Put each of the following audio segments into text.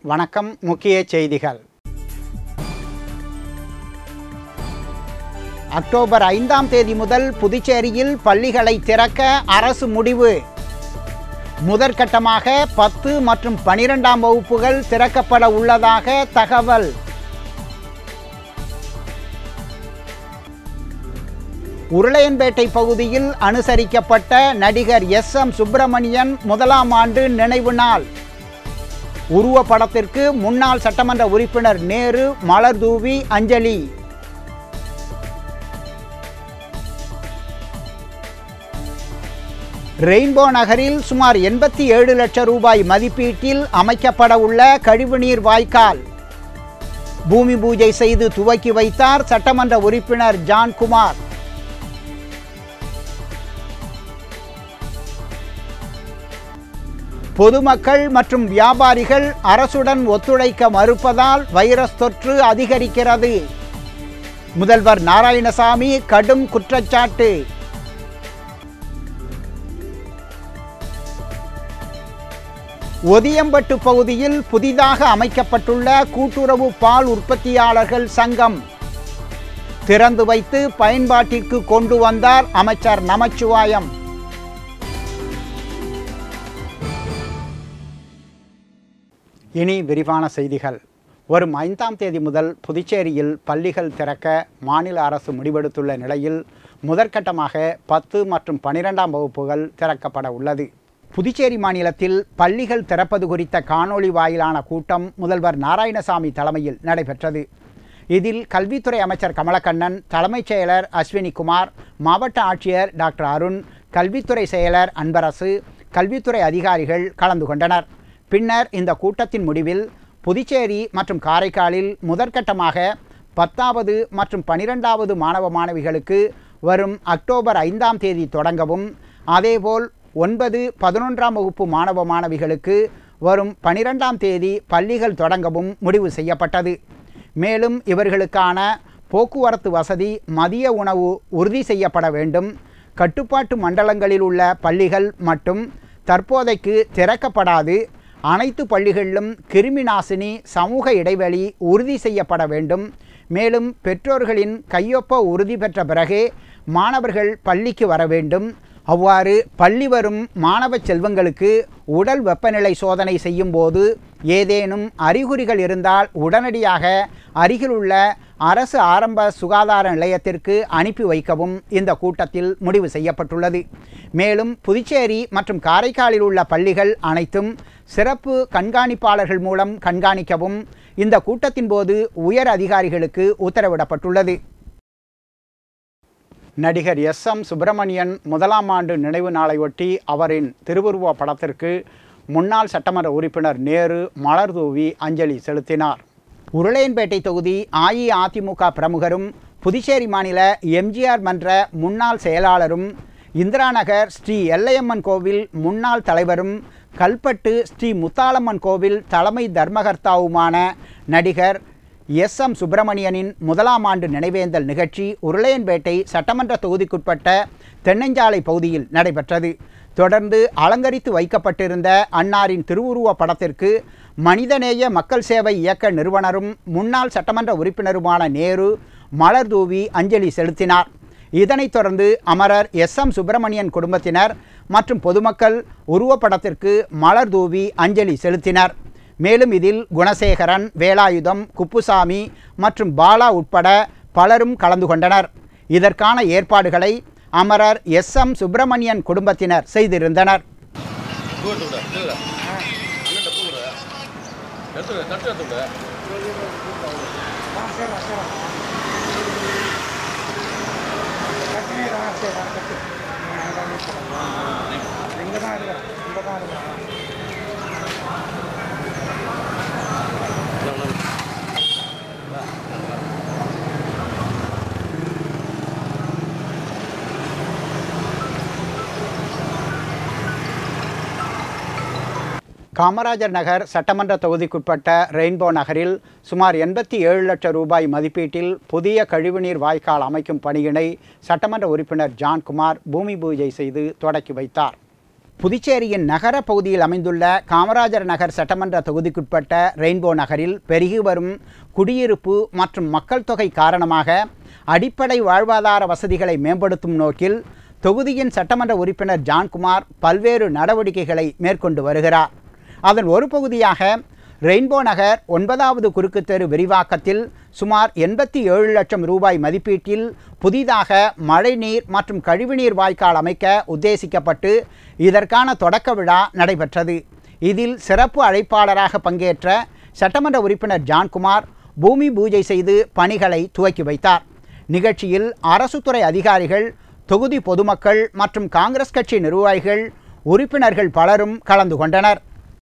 வணக்கம் முக்கிய செய்திகள் அக்டோபர் ஐந்தாம் தேதி முதல் புதுச்சேரியில் பள்ளிகளை திறக்க அரசு முடிவு முதற்கட்டமாக பத்து மற்றும் பனிரெண்டாம் வகுப்புகள் திறக்கப்பட உள்ளதாக தகவல் உருளையன்பேட்டை பகுதியில் அனுசரிக்கப்பட்ட நடிகர் எஸ் எம் சுப்பிரமணியன் முதலாம் ஆண்டு நினைவு நாள் உருவப்படத்திற்கு முன்னாள் சட்டமன்ற உறுப்பினர் நேரு மலர் தூவி அஞ்சலி ரெயின்போ நகரில் சுமார் எண்பத்தி ஏழு லட்சம் ரூபாய் மதிப்பீட்டில் அமைக்கப்பட உள்ள கழிவுநீர் வாய்க்கால் பூமி பூஜை செய்து துவக்கி வைத்தார் சட்டமன்ற உறுப்பினர் ஜான்குமார் பொதுமக்கள் மற்றும் வியாபாரிகள் அரசுடன் ஒத்துழைக்க மறுப்பதால் வைரஸ் தொற்று அதிகரிக்கிறது முதல்வர் நாராயணசாமி கடும் குற்றச்சாட்டு ஒதியம்பட்டு பகுதியில் புதிதாக அமைக்கப்பட்டுள்ள கூட்டுறவு பால் உற்பத்தியாளர்கள் சங்கம் திறந்து வைத்து பயன்பாட்டிற்கு கொண்டு வந்தார் அமைச்சர் நமச்சிவாயம் இனி விரிவான செய்திகள் வரும் ஐந்தாம் தேதி முதல் புதுச்சேரியில் பள்ளிகள் திறக்க மாநில அரசு முடிவெடுத்துள்ள நிலையில் முதற்கட்டமாக பத்து மற்றும் பனிரெண்டாம் வகுப்புகள் திறக்கப்பட உள்ளது புதுச்சேரி மாநிலத்தில் பள்ளிகள் திறப்பது குறித்த காணொளி வாயிலான கூட்டம் முதல்வர் நாராயணசாமி தலைமையில் நடைபெற்றது இதில் கல்வித்துறை அமைச்சர் கமலக்கண்ணன் தலைமைச் செயலர் அஸ்வினி குமார் மாவட்ட ஆட்சியர் டாக்டர் அருண் கல்வித்துறை செயலர் அன்பரசு கல்வித்துறை அதிகாரிகள் கலந்து கொண்டனர் பின்னர் இந்த கூட்டத்தின் முடிவில் புதுச்சேரி மற்றும் காரைக்காலில் முதற்கட்டமாக பத்தாவது மற்றும் பனிரெண்டாவது மாணவ மாணவிகளுக்கு வரும் அக்டோபர் ஐந்தாம் தேதி தொடங்கவும் அதேபோல் ஒன்பது பதினொன்றாம் வகுப்பு மாணவ மாணவிகளுக்கு வரும் பனிரெண்டாம் தேதி பள்ளிகள் தொடங்கவும் முடிவு செய்யப்பட்டது மேலும் இவர்களுக்கான போக்குவரத்து வசதி மதிய உணவு உறுதி செய்யப்பட வேண்டும் கட்டுப்பாட்டு மண்டலங்களில் உள்ள பள்ளிகள் மட்டும் தற்போதைக்கு திறக்கப்படாது அனைத்து பள்ளிகளிலும் கிருமி நாசினி சமூக இடைவெளி உறுதி செய்யப்பட வேண்டும் மேலும் பெற்றோர்களின் கையொப்ப உறுதி பெற்ற பிறகே மாணவர்கள் பள்ளிக்கு வர வேண்டும் அவ்வாறு பள்ளி வரும் மாணவ செல்வங்களுக்கு உடல் வெப்பநிலை சோதனை செய்யும் போது ஏதேனும் அறிகுறிகள் இருந்தால் உடனடியாக அருகிலுள்ள அரசு ஆரம்ப சுகாதார நிலையத்திற்கு அனுப்பி வைக்கவும் இந்த கூட்டத்தில் முடிவு செய்யப்பட்டுள்ளது மேலும் புதுச்சேரி மற்றும் காரைக்காலில் உள்ள பள்ளிகள் அனைத்தும் சிறப்பு கண்காணிப்பாளர்கள் மூலம் கண்காணிக்கவும் இந்த கூட்டத்தின் போது உயர் அதிகாரிகளுக்கு உத்தரவிடப்பட்டுள்ளது நடிகர் எஸ் எம் சுப்பிரமணியன் முதலாம் ஆண்டு நினைவு நாளையொட்டி அவரின் திருவுருவ படத்திற்கு முன்னாள் சட்டமன்ற உறுப்பினர் நேரு மலர் தூவி அஞ்சலி செலுத்தினார் உருளையன்பேட்டை தொகுதி அஇஅதிமுக பிரமுகரும் புதுச்சேரி மாநில எம்ஜிஆர் மன்ற முன்னாள் செயலாளரும் இந்திரா நகர் ஸ்ரீ எல்லையம்மன் கோவில் முன்னாள் தலைவரும் கல்பட்டு ஸ்ரீ முத்தாளம்மன் கோவில் தலைமை தர்மகர்த்தாவுமான நடிகர் எஸ் எம் சுப்பிரமணியனின் முதலாம் ஆண்டு நினைவேந்தல் நிகழ்ச்சி உருளையன்பேட்டை சட்டமன்ற தொகுதிக்குட்பட்ட தென்னஞ்சாலை பகுதியில் நடைபெற்றது தொடர்ந்து அலங்கரித்து வைக்கப்பட்டிருந்த அன்னாரின் திருவுருவ படத்திற்கு மனிதநேய மக்கள் சேவை இயக்க நிறுவனரும் முன்னாள் சட்டமன்ற உறுப்பினருமான நேரு மலர் தூவி அஞ்சலி செலுத்தினார் இதனைத் தொடர்ந்து அமரர் எஸ் எம் சுப்பிரமணியன் குடும்பத்தினர் மற்றும் பொதுமக்கள் உருவப்படத்திற்கு மலர் தூவி அஞ்சலி செலுத்தினர் மேலும் இதில் குணசேகரன் வேலாயுதம் குப்புசாமி மற்றும் பாலா உட்பட பலரும் கலந்து கொண்டனர் இதற்கான ஏற்பாடுகளை அமரர் எஸ் எம் சுப்பிரமணியன் குடும்பத்தினர் செய்திருந்தனர் தூரத்தை விட இல்லை அண்ணன் டப்பு விட எடுத்து விடு, தட்டு எடுத்து விட காமராஜர் நகர் சட்டமன்ற தொகுதிக்குட்பட்ட ரெயின்போ நகரில் சுமார் எண்பத்தி ஏழு லட்சம் ரூபாய் மதிப்பீட்டில் புதிய கழிவுநீர் வாய்க்கால் அமைக்கும் பணியினை சட்டமன்ற உறுப்பினர் ஜான்குமார் பூமி பூஜை செய்து தொடக்கி வைத்தார் புதுச்சேரியின் நகர பகுதியில் அமைந்துள்ள காமராஜர் நகர் சட்டமன்ற தொகுதிக்குட்பட்ட ரெயின்போ நகரில் பெருகி வரும் குடியிருப்பு மற்றும் மக்கள் தொகை காரணமாக அடிப்படை வாழ்வாதார வசதிகளை மேம்படுத்தும் நோக்கில் தொகுதியின் சட்டமன்ற உறுப்பினர் ஜான்குமார் பல்வேறு நடவடிக்கைகளை மேற்கொண்டு வருகிறார் அதன் ஒரு பகுதியாக ரெயின்போ நகர் ஒன்பதாவது குறுக்கு தெரு விரிவாக்கத்தில் சுமார் எண்பத்தி ஏழு லட்சம் ரூபாய் மதிப்பீட்டில் புதிதாக மழைநீர் மற்றும் கழிவுநீர் வாய்க்கால் அமைக்க உத்தேசிக்கப்பட்டு இதற்கான தொடக்க விழா நடைபெற்றது இதில் சிறப்பு அழைப்பாளராக பங்கேற்ற சட்டமன்ற உறுப்பினர் ஜான்குமார் பூமி பூஜை செய்து பணிகளை துவக்கி வைத்தார் நிகழ்ச்சியில் அரசு துறை அதிகாரிகள் தொகுதி பொதுமக்கள் மற்றும் காங்கிரஸ் கட்சி நிர்வாகிகள் உறுப்பினர்கள் பலரும் கலந்து கொண்டனர்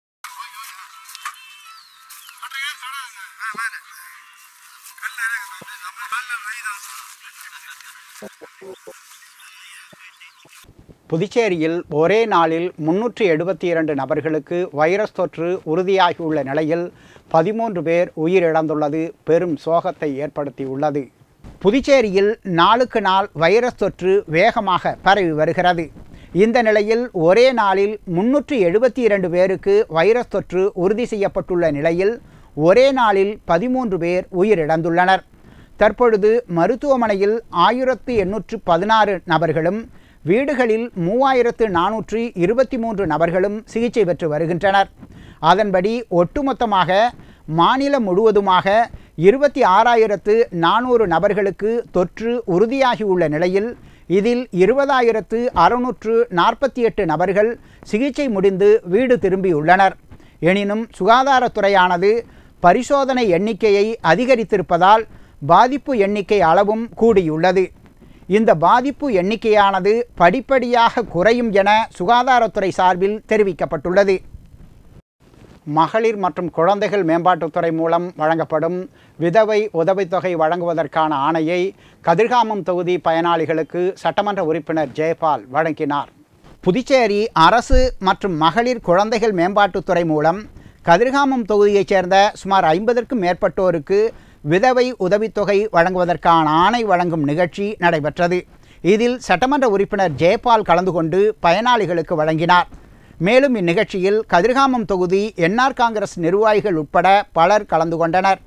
புதுச்சேரியில் ஒரே நாளில் முன்னூற்றி எழுபத்தி இரண்டு நபர்களுக்கு வைரஸ் தொற்று உறுதியாகியுள்ள நிலையில் பதிமூன்று பேர் உயிரிழந்துள்ளது பெரும் சோகத்தை ஏற்படுத்தியுள்ளது புதுச்சேரியில் நாளுக்கு நாள் வைரஸ் தொற்று வேகமாக பரவி வருகிறது இந்த நிலையில் ஒரே நாளில் முன்னூற்றி எழுபத்தி இரண்டு பேருக்கு வைரஸ் தொற்று உறுதி செய்யப்பட்டுள்ள நிலையில் ஒரே நாளில் பதிமூன்று பேர் உயிரிழந்துள்ளனர் தற்பொழுது மருத்துவமனையில் ஆயிரத்து எண்ணூற்று பதினாறு நபர்களும் வீடுகளில் மூவாயிரத்து நானூற்றி இருபத்தி மூன்று நபர்களும் சிகிச்சை பெற்று வருகின்றனர் அதன்படி ஒட்டுமொத்தமாக மாநிலம் முழுவதுமாக இருபத்தி ஆறாயிரத்து நானூறு நபர்களுக்கு தொற்று உறுதியாகியுள்ள நிலையில் இதில் இருபதாயிரத்து அறுநூற்று நாற்பத்தி எட்டு நபர்கள் சிகிச்சை முடிந்து வீடு திரும்பியுள்ளனர் எனினும் சுகாதாரத்துறையானது பரிசோதனை எண்ணிக்கையை அதிகரித்திருப்பதால் பாதிப்பு எண்ணிக்கை அளவும் கூடியுள்ளது இந்த பாதிப்பு எண்ணிக்கையானது படிப்படியாக குறையும் என சுகாதாரத்துறை சார்பில் தெரிவிக்கப்பட்டுள்ளது மகளிர் மற்றும் குழந்தைகள் மேம்பாட்டுத்துறை மூலம் வழங்கப்படும் விதவை உதவித்தொகை வழங்குவதற்கான ஆணையை கதிர்காமம் தொகுதி பயனாளிகளுக்கு சட்டமன்ற உறுப்பினர் ஜெயபால் வழங்கினார் புதுச்சேரி அரசு மற்றும் மகளிர் குழந்தைகள் மேம்பாட்டுத்துறை மூலம் கதிர்காமம் தொகுதியைச் சேர்ந்த சுமார் ஐம்பதற்கும் மேற்பட்டோருக்கு விதவை உதவித்தொகை வழங்குவதற்கான ஆணை வழங்கும் நிகழ்ச்சி நடைபெற்றது இதில் சட்டமன்ற உறுப்பினர் ஜெயபால் கலந்து கொண்டு பயனாளிகளுக்கு வழங்கினார் மேலும் இந்நிகழ்ச்சியில் கதிர்காமம் தொகுதி என்ஆர் காங்கிரஸ் நிர்வாகிகள் உட்பட பலர் கலந்து கொண்டனர்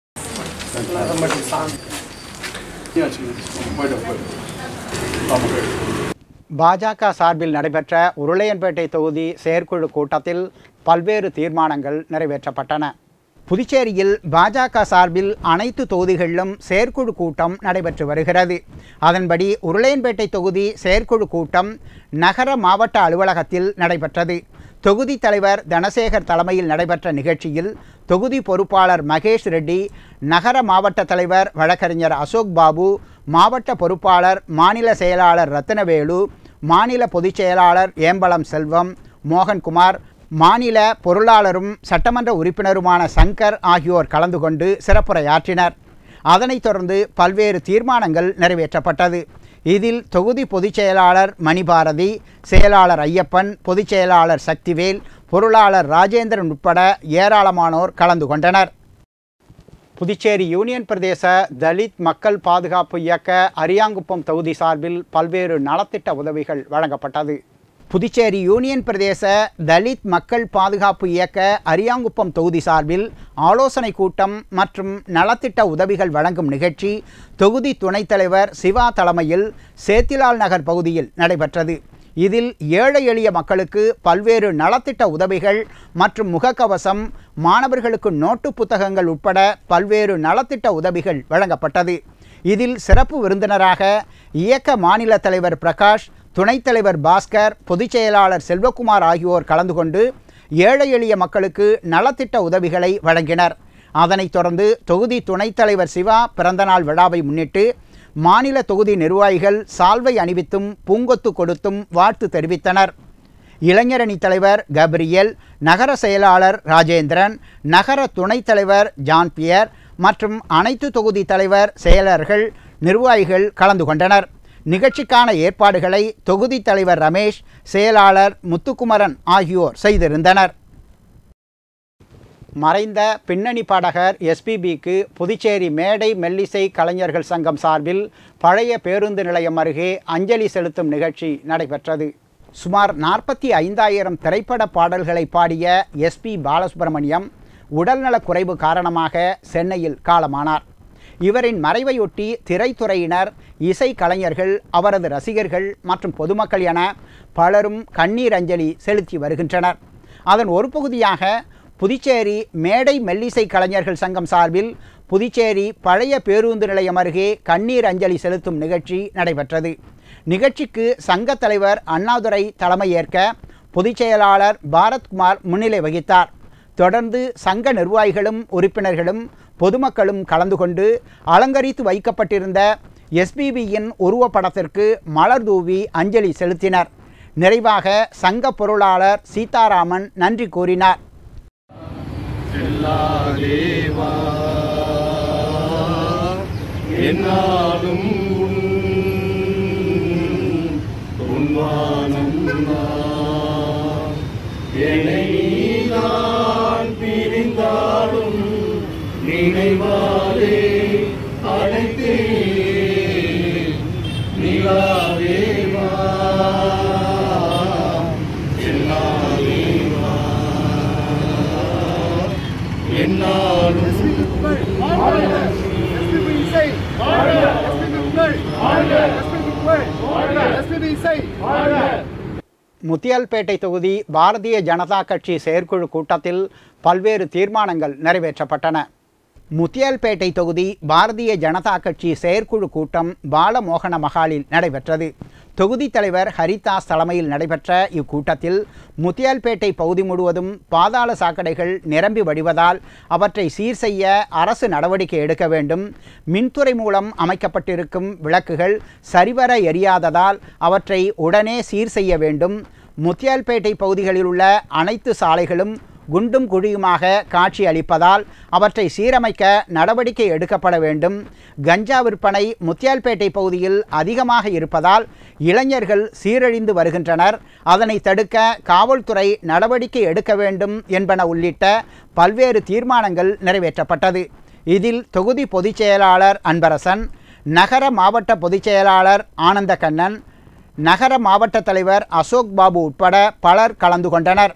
பாஜக சார்பில் நடைபெற்ற உருளையன்பேட்டை தொகுதி செயற்குழு கூட்டத்தில் பல்வேறு தீர்மானங்கள் நிறைவேற்றப்பட்டன புதுச்சேரியில் பாஜக சார்பில் அனைத்து தொகுதிகளிலும் செயற்குழு கூட்டம் நடைபெற்று வருகிறது அதன்படி உருளையன்பேட்டை தொகுதி செயற்குழு கூட்டம் நகர மாவட்ட அலுவலகத்தில் நடைபெற்றது தொகுதி தலைவர் தனசேகர் தலைமையில் நடைபெற்ற நிகழ்ச்சியில் தொகுதி பொறுப்பாளர் மகேஷ் ரெட்டி நகர மாவட்ட தலைவர் வழக்கறிஞர் அசோக் பாபு மாவட்ட பொறுப்பாளர் மாநில செயலாளர் ரத்தினவேலு மாநில பொதுச் செயலாளர் ஏம்பலம் செல்வம் மோகன்குமார் மாநில பொருளாளரும் சட்டமன்ற உறுப்பினருமான சங்கர் ஆகியோர் கலந்து கொண்டு சிறப்புரையாற்றினர் அதனைத் தொடர்ந்து பல்வேறு தீர்மானங்கள் நிறைவேற்றப்பட்டது இதில் தொகுதி பொதுச் செயலாளர் மணிபாரதி செயலாளர் ஐயப்பன் பொதுச் செயலாளர் சக்திவேல் பொருளாளர் ராஜேந்திரன் உட்பட ஏராளமானோர் கலந்து கொண்டனர் புதுச்சேரி யூனியன் பிரதேச தலித் மக்கள் பாதுகாப்பு இயக்க அரியாங்குப்பம் தொகுதி சார்பில் பல்வேறு நலத்திட்ட உதவிகள் வழங்கப்பட்டது புதுச்சேரி யூனியன் பிரதேச தலித் மக்கள் பாதுகாப்பு இயக்க அரியாங்குப்பம் தொகுதி சார்பில் ஆலோசனை கூட்டம் மற்றும் நலத்திட்ட உதவிகள் வழங்கும் நிகழ்ச்சி தொகுதி துணைத் தலைவர் சிவா தலைமையில் சேத்திலால் நகர் பகுதியில் நடைபெற்றது இதில் ஏழை எளிய மக்களுக்கு பல்வேறு நலத்திட்ட உதவிகள் மற்றும் முகக்கவசம் மாணவர்களுக்கு நோட்டு புத்தகங்கள் உட்பட பல்வேறு நலத்திட்ட உதவிகள் வழங்கப்பட்டது இதில் சிறப்பு விருந்தினராக இயக்க மாநில தலைவர் பிரகாஷ் துணைத் தலைவர் பாஸ்கர் பொதுச் செயலாளர் செல்வகுமார் ஆகியோர் கலந்து கொண்டு ஏழை எளிய மக்களுக்கு நலத்திட்ட உதவிகளை வழங்கினர் அதனைத் தொடர்ந்து தொகுதி துணைத் தலைவர் சிவா பிறந்தநாள் விழாவை முன்னிட்டு மாநில தொகுதி நிர்வாகிகள் சால்வை அணிவித்தும் பூங்கொத்து கொடுத்தும் வாழ்த்து தெரிவித்தனர் இளைஞரணி தலைவர் கப்ரியல் நகர செயலாளர் ராஜேந்திரன் நகர துணைத் தலைவர் ஜான் பியர் மற்றும் அனைத்து தொகுதி தலைவர் செயலர்கள் நிர்வாகிகள் கலந்து கொண்டனர் நிகழ்ச்சிக்கான ஏற்பாடுகளை தொகுதி தலைவர் ரமேஷ் செயலாளர் முத்துக்குமரன் ஆகியோர் செய்திருந்தனர் மறைந்த பின்னணி பாடகர் எஸ்பிபிக்கு புதுச்சேரி மேடை மெல்லிசை கலைஞர்கள் சங்கம் சார்பில் பழைய பேருந்து நிலையம் அருகே அஞ்சலி செலுத்தும் நிகழ்ச்சி நடைபெற்றது சுமார் நாற்பத்தி ஐந்தாயிரம் திரைப்பட பாடல்களை பாடிய எஸ்பி பாலசுப்ரமணியம் உடல்நலக் குறைவு காரணமாக சென்னையில் காலமானார் இவரின் மறைவையொட்டி திரைத்துறையினர் இசை கலைஞர்கள் அவரது ரசிகர்கள் மற்றும் பொதுமக்கள் என பலரும் கண்ணீர் அஞ்சலி செலுத்தி வருகின்றனர் அதன் ஒரு பகுதியாக புதுச்சேரி மேடை மெல்லிசை கலைஞர்கள் சங்கம் சார்பில் புதுச்சேரி பழைய பேருந்து நிலையம் அருகே கண்ணீர் அஞ்சலி செலுத்தும் நிகழ்ச்சி நடைபெற்றது நிகழ்ச்சிக்கு சங்க தலைவர் அண்ணாதுரை தலைமையேற்க பொதுச் செயலாளர் பாரத்குமார் முன்னிலை வகித்தார் தொடர்ந்து சங்க நிர்வாகிகளும் உறுப்பினர்களும் பொதுமக்களும் கலந்து கொண்டு அலங்கரித்து வைக்கப்பட்டிருந்த எஸ்பிபியின் உருவப்படத்திற்கு மலர் தூவி அஞ்சலி செலுத்தினர் நிறைவாக சங்க பொருளாளர் சீதாராமன் நன்றி கூறினார் தேவா என்னாலும் உன்வானம் என்னை நான் பிரிந்தாலும் நினைவாலே அழைத்தே நிலாவேவா எல்லாவேவா என்னாலும் முத்தியால்பேட்டை தொகுதி பாரதிய ஜனதா கட்சி செயற்குழு கூட்டத்தில் பல்வேறு தீர்மானங்கள் நிறைவேற்றப்பட்டன முத்தியால்பேட்டை தொகுதி பாரதிய ஜனதா கட்சி செயற்குழு கூட்டம் பாலமோகன மகாலில் நடைபெற்றது தொகுதி தலைவர் ஹரிதாஸ் தலைமையில் நடைபெற்ற இக்கூட்டத்தில் முத்தியால்பேட்டை பகுதி முழுவதும் பாதாள சாக்கடைகள் நிரம்பி வடிவதால் அவற்றை சீர் செய்ய அரசு நடவடிக்கை எடுக்க வேண்டும் மின்துறை மூலம் அமைக்கப்பட்டிருக்கும் விளக்குகள் சரிவர எரியாததால் அவற்றை உடனே சீர் செய்ய வேண்டும் முத்தியால்பேட்டை பகுதிகளில் உள்ள அனைத்து சாலைகளும் குண்டும் குழியுமாக காட்சி அளிப்பதால் அவற்றை சீரமைக்க நடவடிக்கை எடுக்கப்பட வேண்டும் கஞ்சா விற்பனை முத்தியால்பேட்டை பகுதியில் அதிகமாக இருப்பதால் இளைஞர்கள் சீரழிந்து வருகின்றனர் அதனை தடுக்க காவல்துறை நடவடிக்கை எடுக்க வேண்டும் என்பன உள்ளிட்ட பல்வேறு தீர்மானங்கள் நிறைவேற்றப்பட்டது இதில் தொகுதி பொதுச் செயலாளர் அன்பரசன் நகர மாவட்ட பொதுச் செயலாளர் ஆனந்த கண்ணன் நகர மாவட்ட தலைவர் அசோக் பாபு உட்பட பலர் கலந்து கொண்டனர்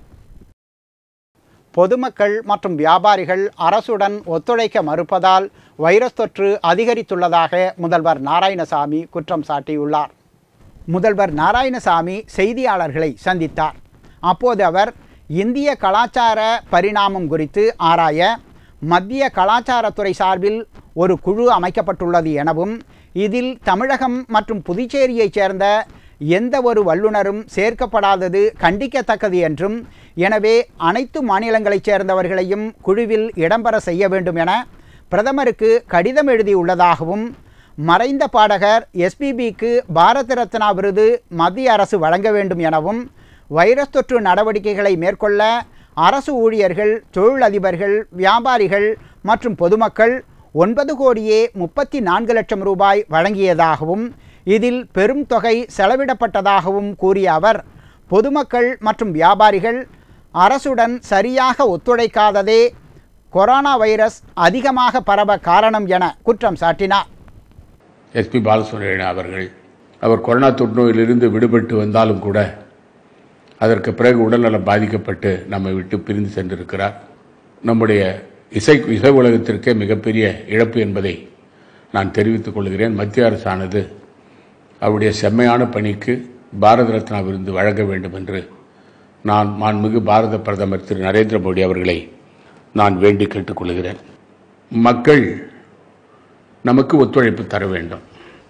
பொதுமக்கள் மற்றும் வியாபாரிகள் அரசுடன் ஒத்துழைக்க மறுப்பதால் வைரஸ் தொற்று அதிகரித்துள்ளதாக முதல்வர் நாராயணசாமி குற்றம் சாட்டியுள்ளார் முதல்வர் நாராயணசாமி செய்தியாளர்களை சந்தித்தார் அப்போது அவர் இந்திய கலாச்சார பரிணாமம் குறித்து ஆராய மத்திய கலாச்சாரத்துறை சார்பில் ஒரு குழு அமைக்கப்பட்டுள்ளது எனவும் இதில் தமிழகம் மற்றும் புதுச்சேரியைச் சேர்ந்த எந்த ஒரு வல்லுநரும் சேர்க்கப்படாதது கண்டிக்கத்தக்கது என்றும் எனவே அனைத்து மாநிலங்களைச் சேர்ந்தவர்களையும் குழுவில் இடம்பெற செய்ய வேண்டும் என பிரதமருக்கு கடிதம் எழுதியுள்ளதாகவும் மறைந்த பாடகர் எஸ்பிபிக்கு பாரத ரத்னா விருது மத்திய அரசு வழங்க வேண்டும் எனவும் வைரஸ் தொற்று நடவடிக்கைகளை மேற்கொள்ள அரசு ஊழியர்கள் தொழிலதிபர்கள் வியாபாரிகள் மற்றும் பொதுமக்கள் ஒன்பது கோடியே முப்பத்தி நான்கு லட்சம் ரூபாய் வழங்கியதாகவும் இதில் பெரும் தொகை செலவிடப்பட்டதாகவும் கூறிய அவர் பொதுமக்கள் மற்றும் வியாபாரிகள் அரசுடன் சரியாக ஒத்துழைக்காததே கொரோனா வைரஸ் அதிகமாக பரவ காரணம் என குற்றம் சாட்டினார் எஸ்பி பாலசுப்ரமணியன் அவர்கள் அவர் கொரோனா தொற்றுநோயிலிருந்து விடுபட்டு வந்தாலும் கூட அதற்கு பிறகு உடல்நலம் பாதிக்கப்பட்டு நம்மை விட்டு பிரிந்து சென்றிருக்கிறார் நம்முடைய இசை இசை உலகத்திற்கே மிகப்பெரிய இழப்பு என்பதை நான் தெரிவித்துக் கொள்கிறேன் மத்திய அரசானது அவருடைய செம்மையான பணிக்கு பாரத ரத்னா விருது வழங்க வேண்டும் என்று நான் மாண்புமிகு பாரத பிரதமர் திரு நரேந்திர மோடி அவர்களை நான் வேண்டி கேட்டுக்கொள்கிறேன் மக்கள் நமக்கு ஒத்துழைப்பு தர வேண்டும்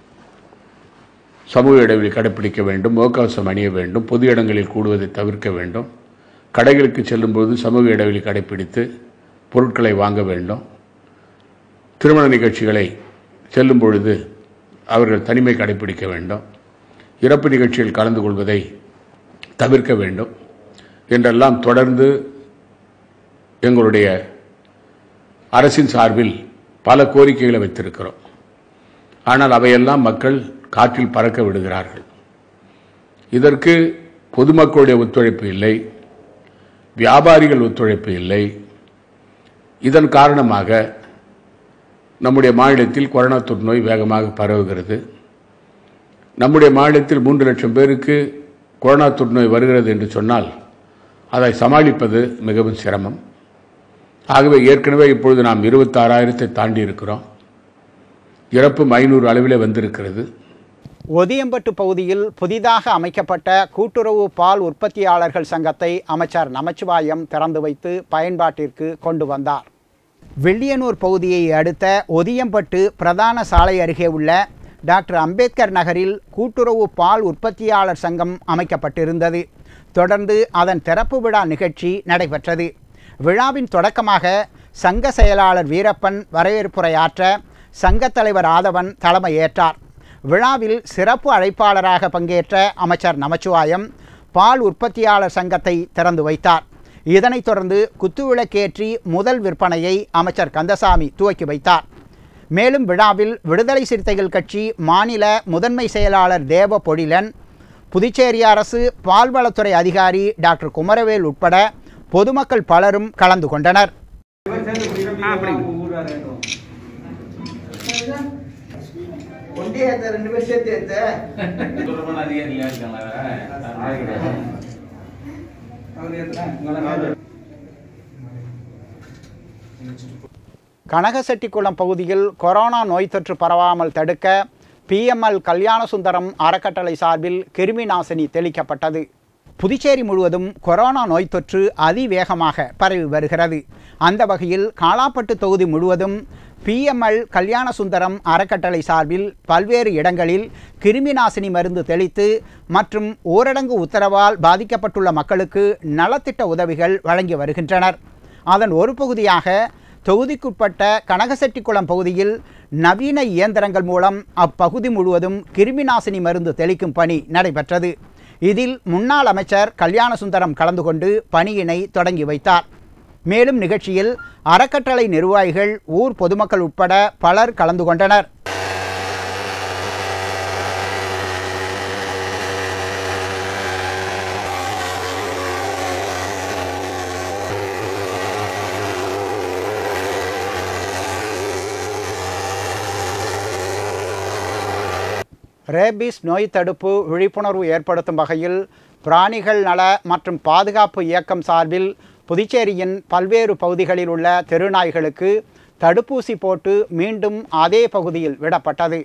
சமூக இடைவெளி கடைப்பிடிக்க வேண்டும் முகக்கவசம் அணிய வேண்டும் பொது இடங்களில் கூடுவதை தவிர்க்க வேண்டும் கடைகளுக்கு செல்லும்போது சமூக இடைவெளி கடைப்பிடித்து பொருட்களை வாங்க வேண்டும் திருமண நிகழ்ச்சிகளை செல்லும் பொழுது அவர்கள் தனிமை கடைப்பிடிக்க வேண்டும் இறப்பு நிகழ்ச்சியில் கலந்து கொள்வதை தவிர்க்க வேண்டும் என்றெல்லாம் தொடர்ந்து எங்களுடைய அரசின் சார்பில் பல கோரிக்கைகளை வைத்திருக்கிறோம் ஆனால் அவையெல்லாம் மக்கள் காற்றில் பறக்க விடுகிறார்கள் இதற்கு பொதுமக்களுடைய ஒத்துழைப்பு இல்லை வியாபாரிகள் ஒத்துழைப்பு இல்லை இதன் காரணமாக நம்முடைய மாநிலத்தில் கொரோனா தொற்று நோய் வேகமாக பரவுகிறது நம்முடைய மாநிலத்தில் மூன்று லட்சம் பேருக்கு கொரோனா தொற்றுநோய் வருகிறது என்று சொன்னால் அதை சமாளிப்பது மிகவும் சிரமம் ஆகவே ஏற்கனவே இப்பொழுது நாம் இருபத்தாறாயிரத்தை தாண்டி இருக்கிறோம் இறப்பும் ஐநூறு அளவிலே வந்திருக்கிறது ஒதியம்பட்டு பகுதியில் புதிதாக அமைக்கப்பட்ட கூட்டுறவு பால் உற்பத்தியாளர்கள் சங்கத்தை அமைச்சர் நமச்சிவாயம் திறந்து வைத்து பயன்பாட்டிற்கு கொண்டு வந்தார் வெள்ளியனூர் பகுதியை அடுத்த ஒதியம்பட்டு பிரதான சாலை அருகே உள்ள டாக்டர் அம்பேத்கர் நகரில் கூட்டுறவு பால் உற்பத்தியாளர் சங்கம் அமைக்கப்பட்டிருந்தது தொடர்ந்து அதன் திறப்பு விழா நிகழ்ச்சி நடைபெற்றது விழாவின் தொடக்கமாக சங்க செயலாளர் வீரப்பன் வரவேற்புரையாற்ற சங்கத் தலைவர் ஆதவன் தலைமையேற்றார் விழாவில் சிறப்பு அழைப்பாளராக பங்கேற்ற அமைச்சர் நமச்சிவாயம் பால் உற்பத்தியாளர் சங்கத்தை திறந்து வைத்தார் இதனைத் தொடர்ந்து குத்துவிளக்கேற்றி முதல் விற்பனையை அமைச்சர் கந்தசாமி துவக்கி வைத்தார் மேலும் விழாவில் விடுதலை சிறுத்தைகள் கட்சி மாநில முதன்மை செயலாளர் தேவ பொழிலன் புதுச்சேரி அரசு பால்வளத்துறை அதிகாரி டாக்டர் குமரவேல் உட்பட பொதுமக்கள் பலரும் கலந்து கொண்டனர் ரெண்டு பேர் சேர்த்து கனகசெட்டிக்குளம் பகுதியில் கொரோனா நோய் தொற்று பரவாமல் தடுக்க பிஎம்எல் கல்யாணசுந்தரம் அறக்கட்டளை சார்பில் கிருமி நாசினி தெளிக்கப்பட்டது புதுச்சேரி முழுவதும் கொரோனா நோய் தொற்று அதிவேகமாக பரவி வருகிறது அந்த வகையில் காலாப்பட்டு தொகுதி முழுவதும் பிஎம்எல் கல்யாணசுந்தரம் அறக்கட்டளை சார்பில் பல்வேறு இடங்களில் கிருமி நாசினி மருந்து தெளித்து மற்றும் ஊரடங்கு உத்தரவால் பாதிக்கப்பட்டுள்ள மக்களுக்கு நலத்திட்ட உதவிகள் வழங்கி வருகின்றனர் அதன் ஒரு பகுதியாக தொகுதிக்குட்பட்ட கனகசெட்டிக்குளம் பகுதியில் நவீன இயந்திரங்கள் மூலம் அப்பகுதி முழுவதும் கிருமி நாசினி மருந்து தெளிக்கும் பணி நடைபெற்றது இதில் முன்னாள் அமைச்சர் கல்யாணசுந்தரம் கலந்து கொண்டு பணியினை தொடங்கி வைத்தார் மேலும் நிகழ்ச்சியில் அறக்கட்டளை நிர்வாகிகள் ஊர் பொதுமக்கள் உட்பட பலர் கலந்து கொண்டனர் ரேபிஸ் நோய் தடுப்பு விழிப்புணர்வு ஏற்படுத்தும் வகையில் பிராணிகள் நல மற்றும் பாதுகாப்பு இயக்கம் சார்பில் புதுச்சேரியின் பல்வேறு பகுதிகளில் உள்ள தெருநாய்களுக்கு தடுப்பூசி போட்டு மீண்டும் அதே பகுதியில் விடப்பட்டது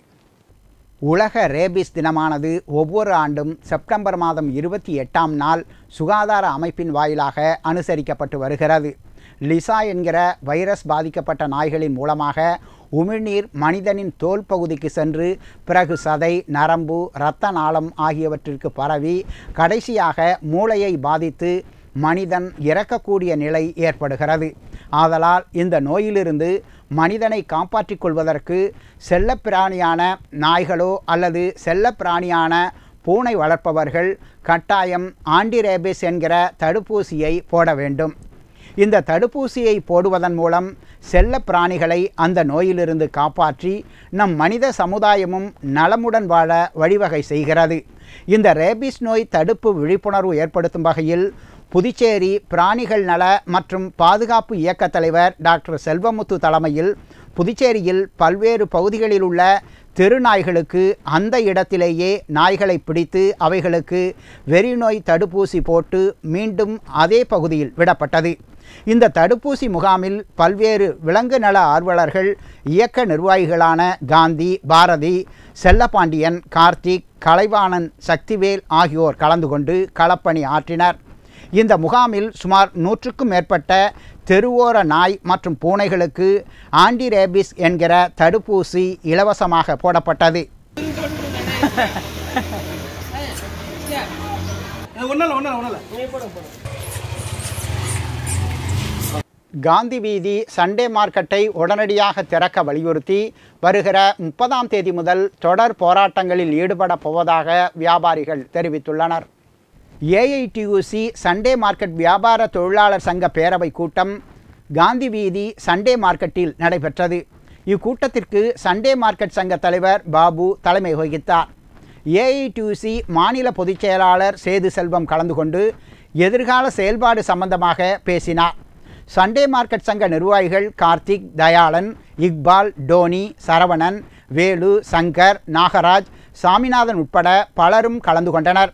உலக ரேபிஸ் தினமானது ஒவ்வொரு ஆண்டும் செப்டம்பர் மாதம் இருபத்தி எட்டாம் நாள் சுகாதார அமைப்பின் வாயிலாக அனுசரிக்கப்பட்டு வருகிறது லிசா என்கிற வைரஸ் பாதிக்கப்பட்ட நாய்களின் மூலமாக உமிழ்நீர் மனிதனின் தோல் பகுதிக்கு சென்று பிறகு சதை நரம்பு இரத்த நாளம் ஆகியவற்றிற்கு பரவி கடைசியாக மூளையை பாதித்து மனிதன் இறக்கக்கூடிய நிலை ஏற்படுகிறது ஆதலால் இந்த நோயிலிருந்து மனிதனை காப்பாற்றிக் கொள்வதற்கு செல்லப்பிராணியான நாய்களோ அல்லது செல்லப்பிராணியான பூனை வளர்ப்பவர்கள் கட்டாயம் ஆன்டிரேபிஸ் என்கிற தடுப்பூசியை போட வேண்டும் இந்த தடுப்பூசியை போடுவதன் மூலம் செல்ல பிராணிகளை அந்த நோயிலிருந்து காப்பாற்றி நம் மனித சமுதாயமும் நலமுடன் வாழ வழிவகை செய்கிறது இந்த ரேபிஸ் நோய் தடுப்பு விழிப்புணர்வு ஏற்படுத்தும் வகையில் புதுச்சேரி பிராணிகள் நல மற்றும் பாதுகாப்பு இயக்க தலைவர் டாக்டர் செல்வமுத்து தலைமையில் புதுச்சேரியில் பல்வேறு பகுதிகளில் உள்ள தெருநாய்களுக்கு அந்த இடத்திலேயே நாய்களை பிடித்து அவைகளுக்கு வெறிநோய் தடுப்பூசி போட்டு மீண்டும் அதே பகுதியில் விடப்பட்டது இந்த தடுப்பூசி முகாமில் பல்வேறு விலங்கு நல ஆர்வலர்கள் இயக்க நிர்வாகிகளான காந்தி பாரதி செல்லப்பாண்டியன் கார்த்திக் கலைவாணன் சக்திவேல் ஆகியோர் கலந்து கொண்டு களப்பணி ஆற்றினர் இந்த முகாமில் சுமார் நூற்றுக்கும் மேற்பட்ட தெருவோர நாய் மற்றும் பூனைகளுக்கு ஆன்டிரேபிஸ் என்கிற தடுப்பூசி இலவசமாக போடப்பட்டது ஒன்னால ஒன்னால ஒன்னால காந்தி வீதி சண்டே மார்க்கெட்டை உடனடியாக திறக்க வலியுறுத்தி வருகிற முப்பதாம் தேதி முதல் தொடர் போராட்டங்களில் ஈடுபட போவதாக வியாபாரிகள் தெரிவித்துள்ளனர் ஏஐடியூசி சண்டே மார்க்கெட் வியாபார தொழிலாளர் சங்க பேரவை கூட்டம் காந்தி வீதி சண்டே மார்க்கெட்டில் நடைபெற்றது இக்கூட்டத்திற்கு சண்டே மார்க்கெட் சங்க தலைவர் பாபு தலைமை வகித்தார் ஏஐடியூசி மாநில பொதுச் செயலாளர் சேது செல்வம் கலந்து கொண்டு எதிர்கால செயல்பாடு சம்பந்தமாக பேசினார் சண்டே மார்க்கெட் சங்க நிர்வாகிகள் கார்த்திக் தயாளன் இக்பால் டோனி சரவணன் வேலு சங்கர் நாகராஜ் சாமிநாதன் உட்பட பலரும் கலந்து கொண்டனர்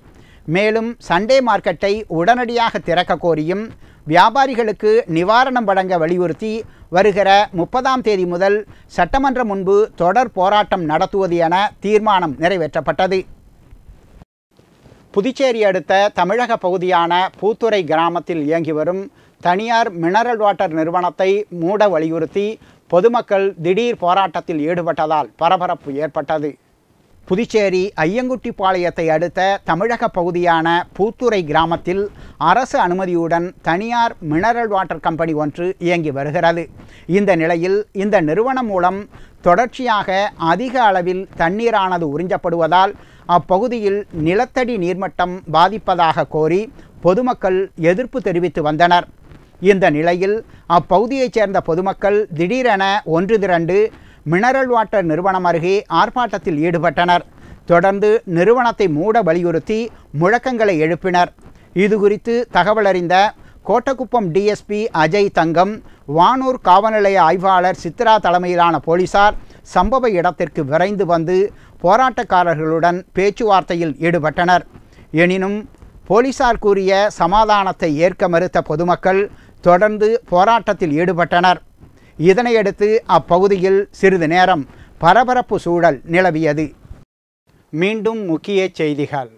மேலும் சண்டே மார்க்கெட்டை உடனடியாக திறக்க கோரியும் வியாபாரிகளுக்கு நிவாரணம் வழங்க வலியுறுத்தி வருகிற முப்பதாம் தேதி முதல் சட்டமன்றம் முன்பு தொடர் போராட்டம் நடத்துவது என தீர்மானம் நிறைவேற்றப்பட்டது புதுச்சேரி அடுத்த தமிழக பகுதியான பூத்துறை கிராமத்தில் இயங்கி வரும் தனியார் மினரல் வாட்டர் நிறுவனத்தை மூட வலியுறுத்தி பொதுமக்கள் திடீர் போராட்டத்தில் ஈடுபட்டதால் பரபரப்பு ஏற்பட்டது புதுச்சேரி ஐயங்குட்டிப்பாளையத்தை அடுத்த தமிழக பகுதியான பூத்துறை கிராமத்தில் அரசு அனுமதியுடன் தனியார் மினரல் வாட்டர் கம்பெனி ஒன்று இயங்கி வருகிறது இந்த நிலையில் இந்த நிறுவனம் மூலம் தொடர்ச்சியாக அதிக அளவில் தண்ணீரானது உறிஞ்சப்படுவதால் அப்பகுதியில் நிலத்தடி நீர்மட்டம் பாதிப்பதாக கோரி பொதுமக்கள் எதிர்ப்பு தெரிவித்து வந்தனர் இந்த நிலையில் அப்பகுதியைச் சேர்ந்த பொதுமக்கள் திடீரென ஒன்று திரண்டு மினரல் வாட்டர் நிறுவனம் அருகே ஆர்ப்பாட்டத்தில் ஈடுபட்டனர் தொடர்ந்து நிறுவனத்தை மூட வலியுறுத்தி முழக்கங்களை எழுப்பினர் இது குறித்து தகவல் அறிந்த கோட்டக்குப்பம் டிஎஸ்பி அஜய் தங்கம் வானூர் காவல்நிலைய ஆய்வாளர் சித்ரா தலைமையிலான போலீசார் சம்பவ இடத்திற்கு விரைந்து வந்து போராட்டக்காரர்களுடன் பேச்சுவார்த்தையில் ஈடுபட்டனர் எனினும் போலீசார் கூறிய சமாதானத்தை ஏற்க மறுத்த பொதுமக்கள் தொடர்ந்து போராட்டத்தில் ஈடுபட்டனர் இதனையடுத்து அப்பகுதியில் சிறிது நேரம் பரபரப்பு சூழல் நிலவியது மீண்டும் முக்கிய செய்திகள்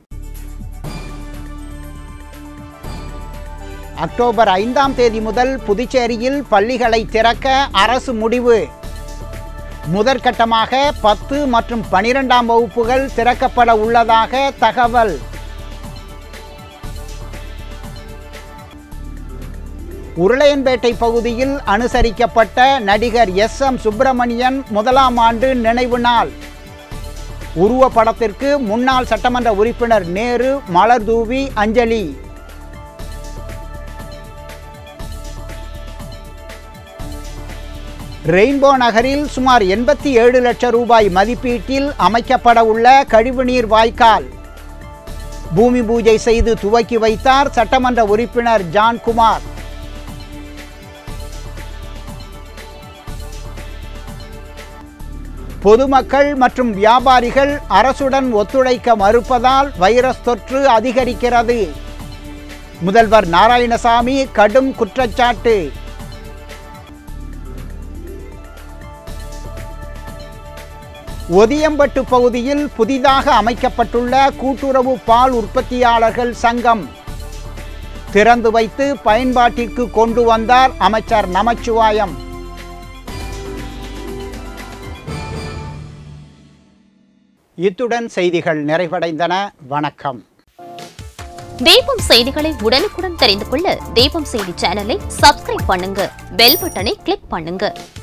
அக்டோபர் ஐந்தாம் தேதி முதல் புதுச்சேரியில் பள்ளிகளை திறக்க அரசு முடிவு முதற்கட்டமாக பத்து மற்றும் பனிரெண்டாம் வகுப்புகள் திறக்கப்பட உள்ளதாக தகவல் உருளையன்பேட்டை பகுதியில் அனுசரிக்கப்பட்ட நடிகர் எஸ் எம் சுப்பிரமணியன் முதலாம் ஆண்டு நினைவு நாள் உருவப்படத்திற்கு முன்னாள் சட்டமன்ற உறுப்பினர் நேரு மலர் தூவி அஞ்சலி ரெயின்போ நகரில் சுமார் எண்பத்தி ஏழு லட்சம் ரூபாய் மதிப்பீட்டில் அமைக்கப்பட உள்ள கழிவுநீர் வாய்க்கால் பூமி பூஜை செய்து துவக்கி வைத்தார் சட்டமன்ற உறுப்பினர் ஜான்குமார் பொதுமக்கள் மற்றும் வியாபாரிகள் அரசுடன் ஒத்துழைக்க மறுப்பதால் வைரஸ் தொற்று அதிகரிக்கிறது முதல்வர் நாராயணசாமி கடும் குற்றச்சாட்டு ஒதியம்பட்டு பகுதியில் புதிதாக அமைக்கப்பட்டுள்ள கூட்டுறவு பால் உற்பத்தியாளர்கள் சங்கம் திறந்து வைத்து பயன்பாட்டிற்கு கொண்டு வந்தார் அமைச்சர் நமச்சிவாயம் இத்துடன் செய்திகள் நிறைவடைந்தன வணக்கம் தீபம் செய்திகளை உடனுக்குடன் தெரிந்து கொள்ள தீபம் செய்தி சேனலை சப்ஸ்கிரைப் பண்ணுங்க பெல் பட்டனை கிளிக் பண்ணுங்க